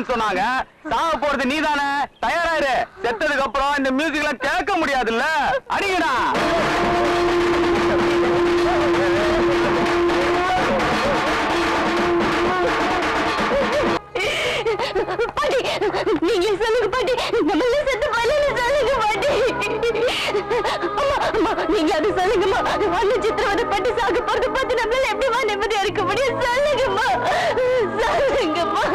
சாகணும்னு சொன்னாங்க சாக போறது நீதானே தயாராயிரு செத்ததுக்கு அப்புறம் இந்த மியூசிக்லாம் கேட்க முடியாதுல்ல அடிங்கடா பாட்டி நீங்க சொல்லுங்க பாட்டி நம்ம எல்லாம் செத்து போயிடல சொல்லுங்க பாட்டி அம்மா அம்மா நீங்க அது சொல்லுங்கம்மா அண்ணன் சித்திரவதை பட்டு சாக போறது பார்த்து நம்மளால எப்படிமா நிம்மதியா இருக்க முடியும் சொல்லுங்கம்மா சொல்லுங்கம்மா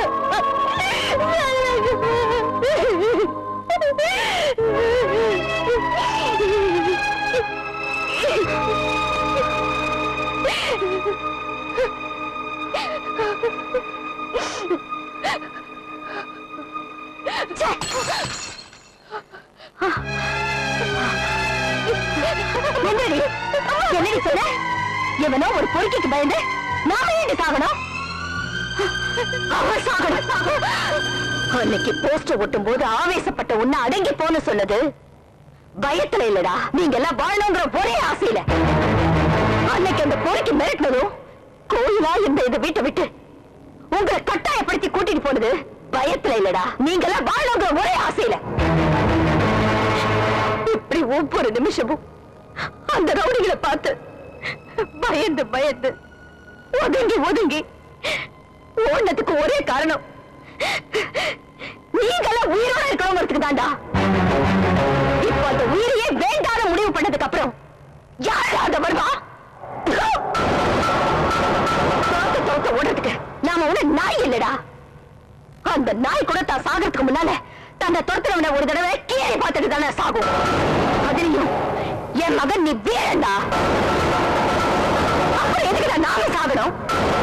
என்னடி என்னடி சொன்ன எவனோ ஒரு பொறுக்கிக்கு பயந்து நாம ஏன் சாகணும் அவன் சாகணும் அன்னைக்கு போஸ்டர் ஒட்டும் போது ஆவேசப்பட்ட உன்னை அடங்கி போன சொன்னது பயத்துல இல்லடா நீங்க எல்லாம் வாழணுங்கிற ஒரே ஆசையில அன்னைக்கு அந்த பொறுக்கி மிரட்டினதும் கோயிலா இந்த இதை வீட்டை விட்டு உங்களை கட்டாயப்படுத்தி கூட்டிட்டு போனது பயத்துல இல்லடா நீங்க எல்லாம் வாழணுங்கிற ஒரே ஆசையில இப்படி ஒவ்வொரு நிமிஷமும் அந்த ரவுடிகளை பார்த்து பயந்து பயந்து ஒதுங்கி ஒதுங்கி ஓடுனதுக்கு ஒரே காரணம் நீங்களாம் உயிரோட இருக்கணுங்கிறதுக்கு தாண்டா இப்போ அந்த உயிரையே வேண்டாத முடிவு பண்ணதுக்கு அப்புறம் யார் அந்த வருவா தோத்த தோத்த ஓடுறதுக்கு நாம ஒண்ணு நாய் இல்லடா அந்த நாய் கூட தான் சாகிறதுக்கு முன்னால தன்னை துரத்துறவன ஒரு தடவை கீழே பார்த்துட்டு தானே சாகும் அதுலயும் என் மகன் நீ வீரண்டா அப்புறம் எதுக்குடா நாம சாகணும்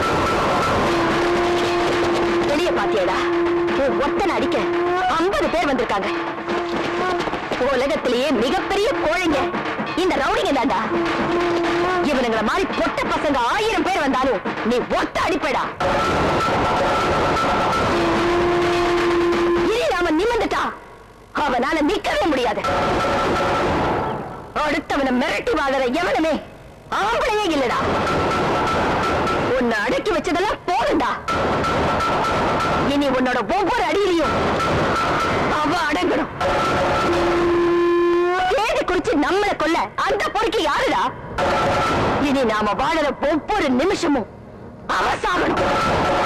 வெளிய பாத்தியடா உன் ஒத்தனை அடிக்க ஐம்பது பேர் வந்திருக்காங்க உலகத்திலேயே மிகப்பெரிய கோழைங்க இந்த ரவுடிங்க தாண்டா இவனுங்கள மாதிரி பொட்ட பசங்க ஆயிரம் பேர் வந்தாலும் நீ ஒத்த அடிப்படா இனி நாம நிமிர்ந்துட்டா அவனால நிக்கவே முடியாது அடுத்தவனை மிரட்டி வாழற எவனுமே ஆம்பளையே இல்லடா உன்னை அடக்கி வச்சதெல்லாம் போதுண்டா இனி உன்னோட ஒவ்வொரு அடியிலையும் அவ அடங்கணும் தேடி குறிச்சு நம்மளை கொல்ல அந்த பொறுக்கி யாருடா இனி நாம வாழற ஒவ்வொரு நிமிஷமும் அவ சாகணும்